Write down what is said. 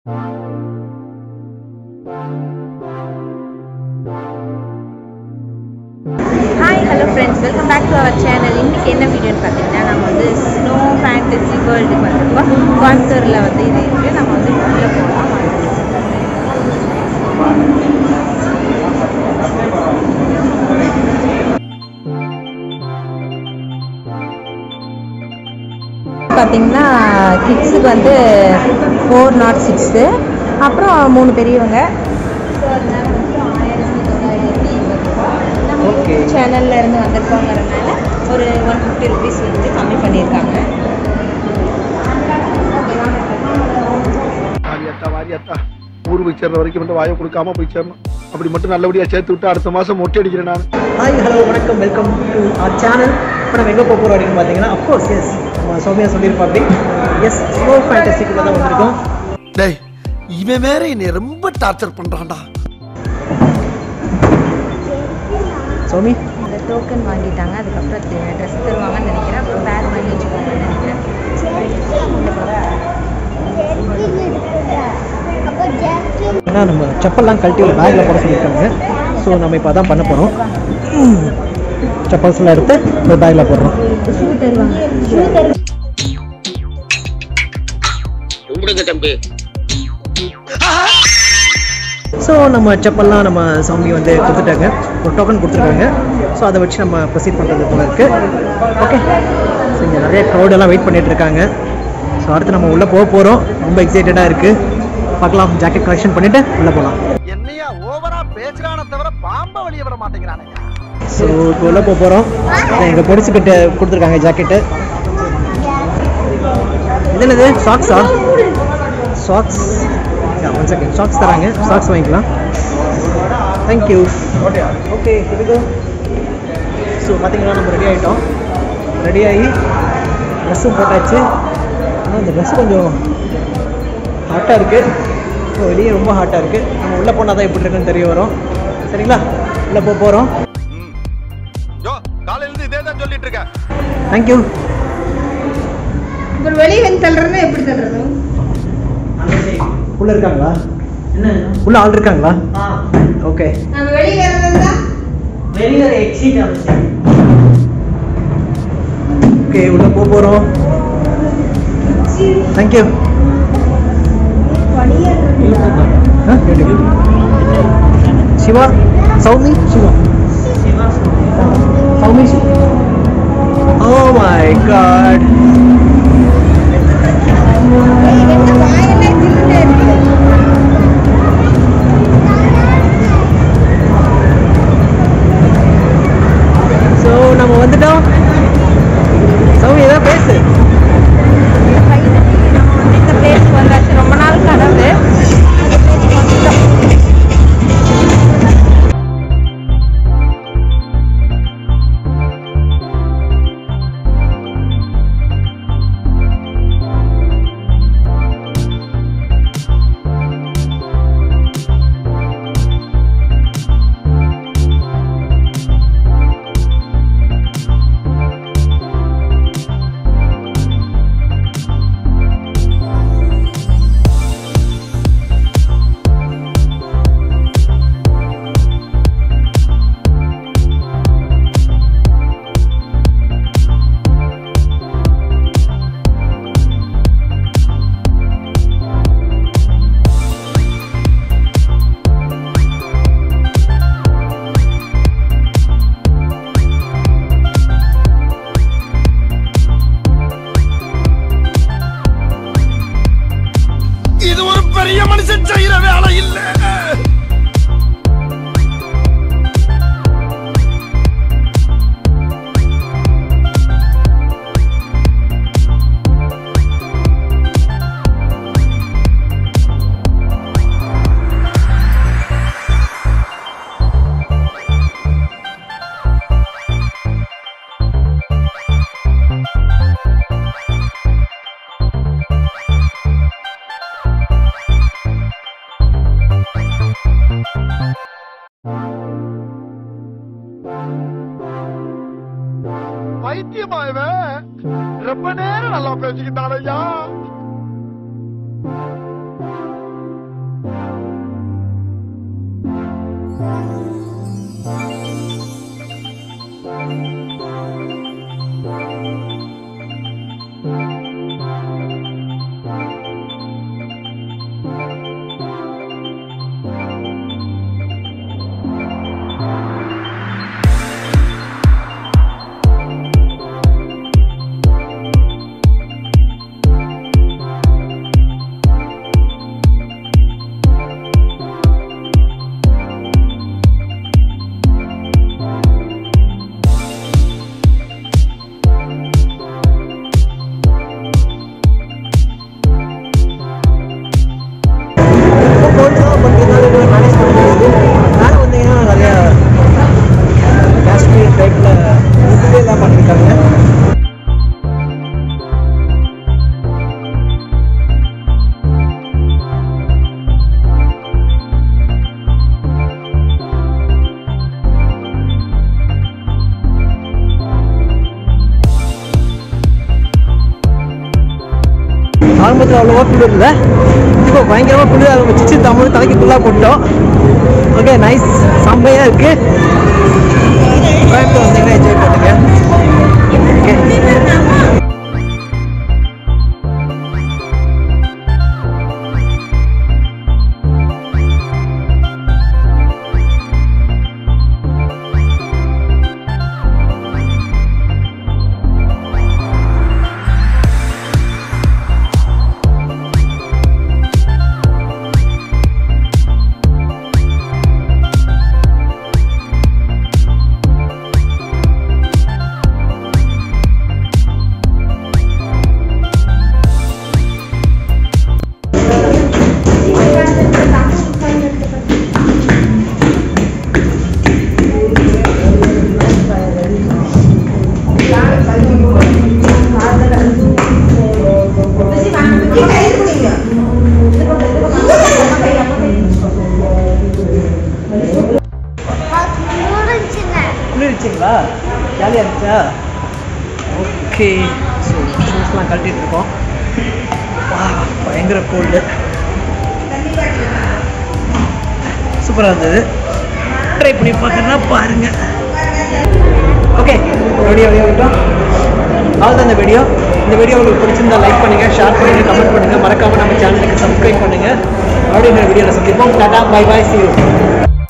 Hi hello friends welcome back to our channel இன்றைக்கி என்ன வீடியோன்னு பார்த்தீங்கன்னா நம்ம வந்து ஸ்னோ ஃபேண்டசி வேர்ல்டுக்கு வந்திருக்கோம் கோயம்புத்தூரில் வந்து இது இருக்குது நம்ம வந்து உள்ளே போகலாம் பார்த்தீங்கன்னா கிட்ஸுக்கு வந்து ஃபோர் நாட் சிக்ஸு அப்புறம் மூணு பெரியவங்க ஸோ அதனால வந்து ஆயிரத்தி தொள்ளாயிரத்தி இருபது Okay. சேனல்ல இருந்து வந்திருக்கோங்கிறதுனால ஒரு ஒன் ஃபிஃப்டி ருபீஸ் வந்து கம்மி பண்ணியிருக்காங்க வாரியாத்தா வாரியாத்தா ஊர் போய் சேர்ற வரைக்கும் மட்டும் வாயை கொடுக்காம போய் சேரணும் அப்படி மட்டும் நல்லபடியா சேர்த்து விட்டு அடுத்த மாசம் மொட்டை அடிக்கிறேன் நான் ஹாய் ஹலோ வணக்கம் வெல்கம் டு அவர் சேனல் இப்போ நம்ம எங்கே போக போகிறோம் அப்படின்னு பார்த்தீங்கன்னா அஃப்கோர்ஸ் எஸ் நம்ம சௌமியா சொல்லியிருப்பா அப்படி எஸ் ஸ்லோ ஃபேண்டசிக்குள்ள தான் வந்திருக்கோம் டேய் இவன் வேற என்னை ரொம்ப டார்ச்சர் பண்றான்டா சௌமி அந்த டோக்கன் வாங்கிட்டாங்க அதுக்கப்புறம் ட்ரெஸ் தருவாங்கன்னு நினைக்கிறேன் அப்புறம் பேக் வாங்கி வச்சுக்கோங்கன்னு நினைக்கிறேன் ஏன்னா நம்ம செப்பல்லாம் கழட்டி ஒரு பேக்கில் போட சொல்லியிருக்காங்க ஸோ நம்ம இப்போ அதான் பண்ண போகிறோம் செப்பல்ஸ்லாம் எடுத்து ஒரு பேக்கில் போடுறோம் ஷூ தருவாங்க ஷூ தருவாங்க கும்பிடுங்க தம்பி ஸோ நம்ம செப்பல்லாம் நம்ம சௌமி வந்து கொடுத்துட்டாங்க ஒரு டோக்கன் கொடுத்துருக்காங்க ஸோ அதை வச்சு நம்ம ப்ரொசீட் பண்ணுறது போல இருக்கு ஓகே ஸோ இங்கே நிறைய crowd எல்லாம் வெயிட் பண்ணிட்டு இருக்காங்க ஸோ அடுத்து நம்ம உள்ளே போக போகிறோம் ரொம்ப எக்ஸைட்டடாக இருக்குது பார்க்கலாம் ஜாக்கெட் கலெக்ஷன் பண்ணிவிட்டு உள்ளே போகலாம் என்னையா ஓவரா பேசுறான தவிர பாம்ப வெளிய விட மாட்டேங்கிறானே ஸோ இப்போ உள்ளே போக போகிறோம் எங்கள் பொடிச்சுக்கிட்ட கொடுத்துருக்காங்க ஜாக்கெட்டு இது என்னது சாக்ஸா சாக்ஸ் ஒன் செகண்ட் சாக்ஸ் தராங்க சாக்ஸ் வாங்கிக்கலாம் தேங்க்யூ ஓகே இதுக்கு ஸோ பார்த்தீங்கன்னா நம்ம ரெடி ஆகிட்டோம் ரெடி ஆகி ட்ரெஸ்ஸும் போட்டாச்சு ஆனால் இந்த ட்ரெஸ் கொஞ்சம் ஹாட்டாக இருக்குது ஸோ வெளியே ரொம்ப ஹாட்டாக இருக்குது நம்ம உள்ளே போனால் தான் எப்படி இருக்குன்னு தெரிய வரும் சரிங்களா உள்ளே போக போகிறோம் யோ காலையில இருந்து இதே தான் சொல்லிட்டு இருக்கேன் தேங்க்யூ அப்புறம் வெளியே வந்து தள்ளுறதுன்னா எப்படி தள்ளுறது உள்ள இருக்காங்களா என்ன உள்ள ஆள் இருக்காங்களா ஓகே நம்ம வெளியே வரதா வெளியே ஒரு எக்ஸிட் ஓகே உள்ள போக போறோம் thank you Siva Soumi Siva Soumi oh my god so நம்ம வந்துட்டோம் சௌமி ஏதாவது பேசு நம்ம வந்து இந்த பிளேஸ் வந்தாச்சு ரொம்ப நாள் கனவு இது ஒரு பெரிய மனுஷன் செய்யற வேலை இல்ல பைத்தியமா இவன் ரொம்ப நேரம் நல்லா பேசிக்கிட்டான் ஐயா ரொம்ப கோல்டு தான் பட் இருந்தாலும் மேனேஜ் பண்ண முடியுது மேலே வந்தீங்கன்னா நிறையா காஷ்மீர் டைப்பில் இதுவே தான் பண்ணியிருக்காங்க ஆரம்பத்தில் அவ்வளோவா குளிர் இல்லை இப்போ பயங்கரமாக குளிர் ஆரம்பிச்சிச்சு தமிழ் தலைக்கு ஃபுல்லாக போட்டோம் ஓகே நைஸ் செம்மையாக இருக்கு கோயம்புத்தூர் வந்தீங்கன்னா என்ஜாய் பண்ணுங்க ஓகே குளிர்ச்சிங்களா ஜாலியாக இருந்துச்சா ஓகே ஸோ ஷூஸ்லாம் கழட்டிட்டு இருக்கோம் வா, பயங்கர கோல்டு சூப்பராக இருந்தது ட்ரை பண்ணி பார்க்கறதா பாருங்க ஓகே வீடியோ வீடியோ விட்டோம் அவ்வளோதான் இந்த வீடியோ இந்த வீடியோ உங்களுக்கு பிடிச்சிருந்தா லைக் பண்ணுங்க ஷேர் பண்ணுங்க கமெண்ட் பண்ணுங்க மறக்காம நம்ம சேனலுக்கு சப்ஸ்கிரைப் பண்ணுங்க அப்படின்ற வீடியோவில் சந்திப்போம் டாடா பை பாய் see you